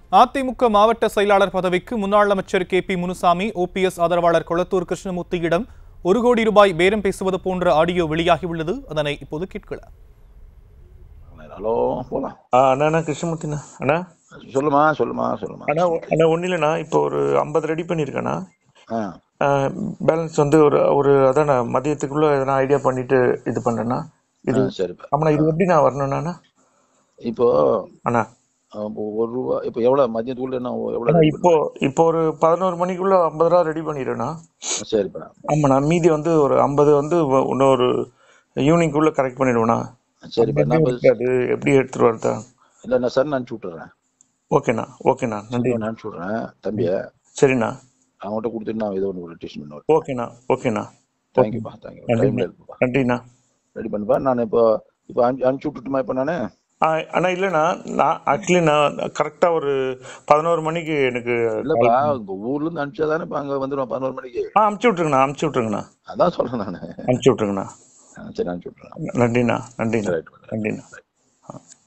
அதிமுக மாவட்ட செயலாளர் பதவிக்கு முன்னாள் அமைச்சர் கே பி முனுசாமி ஓபிஎஸ் ஆதரவாளர் கொளத்தூர் கிருஷ்ணமூர்த்தியிடம் ஒரு கோடி ரூபாய் பேரம் பேசுவது போன்ற ஆடியோ வெளியாகியுள்ளது அதனை இப்போது கேட்கலாம் ஹலோ போலாம் ஆ அண்ணா அண்ணா கிருஷ்ணமூர்த்திண்ணா அண்ணா சொல்லுமா சொல்லுமா சொல்லுமா அண்ணா ஒ- அண்ணா ஒன்றும் இல்லைண்ணா இப்போ ஒரு ஐம்பது ரெடி பண்ணியிருக்கேண்ணா ஆ பேலன்ஸ் வந்து ஒரு ஒரு அதாண்ணா மதியத்துக்குள்ள எதனா ஐடியா பண்ணிட்டு இது பண்ணேண்ணா இது ஆ, சரிப்பா ஆமாண்ணா இது எப்படி நான் வரணும்ண்ணா இப்போ அண்ணா ஆ, இப்போ ஒரு ரூபா இப்போ எவ்வளவு மதியத்துக்குள்ள என்ன அண்ணா எவ்வளவு இப்போ இப்போ ஒரு பதினோரு மணிக்குள்ள ஐம்பது ரூபா ரெடி பண்ணிடுறேண்ணா சரிப்பா ஆமாண்ணா மீதி வந்து ஒரு ஐம்பது வந்து வ- இன்னொரு ஈவினிங்குள்ள கரெக்ட் பண்ணிடுவேண்ணா சரிப்பா நான் இப்ப- அது எப்படி எடுத்துட்டு வரதா இல்ல நான் சார் அனுப்பிச்சு விட்டுறேன் ஓகேண்ணா ஓகேண்ணா நன்றி நான் அனுப்பிச்சு விடுறேன் தம்பிய சரிண்ணா அவன்கிட்ட கொடுத்துட்டு நான் ஏதோ ஒன்று டெஸ்ட் பண்ணுவேன் ஓகேண்ணா ஓகேண்ணா தேங்க்யூப்பா தேங்க்யூ நன்றி. டைம்ல இருக்குப்பா நன்றிண்ணா ரெடி பண்ணுப்பா நான் இப்போ இப்போ அனுப்பி அனுப்பிச்சு விட்டுட்டுமா இப்போ நானு ஆ, அண்ணா இல்லைண்ணா நான் ஆக்சுவலி நான் கரெக்டாக ஒரு பதினோரு மணிக்கு எனக்கு இல்லப்பா இப்போ ஊர்ல இருந்து அனுப்பிச்சா தானே இப்போ அங்க வந்துடுவேன் பதினோரு மணிக்கு ஆ அமுச்சு விட்ருங்கண்ணா அமுச்சு விட்ருங்கண்ணா அதான் சொல்றேன் நானு அமுச்சு விட்ருங்கண்ணா ஆ, சரி அனுப்பிச்சு விட்டுறேன் நன்றிண்ணா நன்றிண்ணா ரைட் நன்றிண்ணா ஆ